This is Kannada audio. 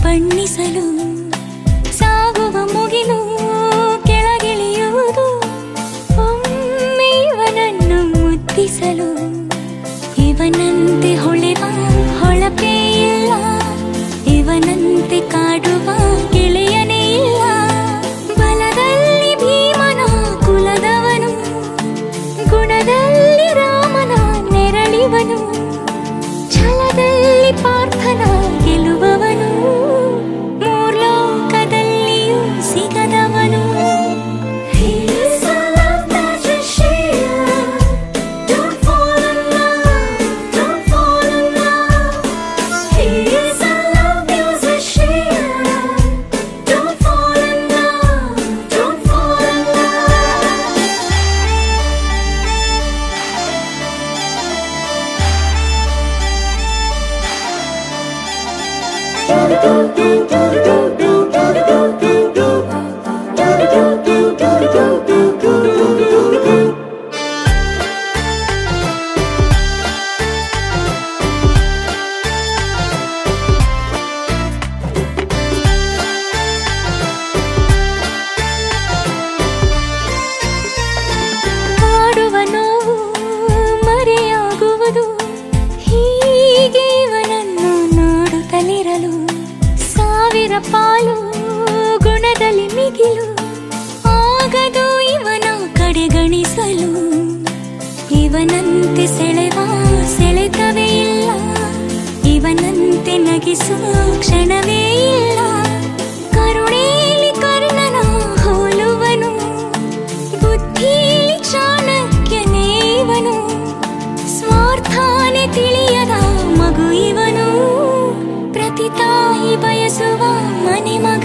ಬಣ್ಣಿಸಲು ಸಾಗುವ ಮುಗಿಲು ಕೆಳಗಿಳಿಯುವುದು ಒಮ್ಮೆ ಇವನನ್ನು ಮುದ್ದಿಸಲು ಇವನಂತೆ ಹೊಳೆವ ಹೊಳಪೇ ಇಲ್ಲ ಇವನಂತೆ ಕಾಡುವ ಗೆಳೆಯನೇ ಇಲ್ಲ ಬಲದಲ್ಲಿ ಭೀಮನ ಕುಲದವನು ಗುಣದಲ್ಲಿ ರಾಮನ ನೆರಳಿವನು ಛಲದಲ್ಲಿ ಪಾರ್ಥನ ಗೆಲುವವನು ಮೂರ್ಲೋಕದಲ್ಲಿಯೂ ಸಿಗದವನು He is a love that you share. Don't fall in love, don't fall in love. He is a love musician. Don't fall in love, don't fall in love. ಕಾಡುವ ನೋವು ಮರೆಯಾಗುವುದು ಹೀಗೆ ಇವನನ್ನು ನೋಡುತ್ತಲಿರಲು ಸಾವಿರ ಪಾಲು ಗುಣದಲ್ಲಿ ಮಿಗಿಲು ಆಗದು ಇವನ ಕಡೆಗಣಿಸಲು ಇವನಂತೆ ಸೆಳೆವ ಸೆಳೆತವೇ ಇಲ್ಲ ಇವನಂತೆ ನಗಿಸುವ ಕ್ಷಣವೇ ಇಲ್ಲ ಕರುಣೇಲಿ ಕರ್ಣನ ಹೋಲುವನು ಬುದ್ಧಿಲಿ ಚಾಣಕ್ಯನೇವನು ಸ್ವಾರ್ಥಾನೆ ತಿಳಿಯದ ಮಗು ಇವನು ಪ್ರತಿ ತಾಯಿ ಬಯಸುವ ಮನೆ ಮಗ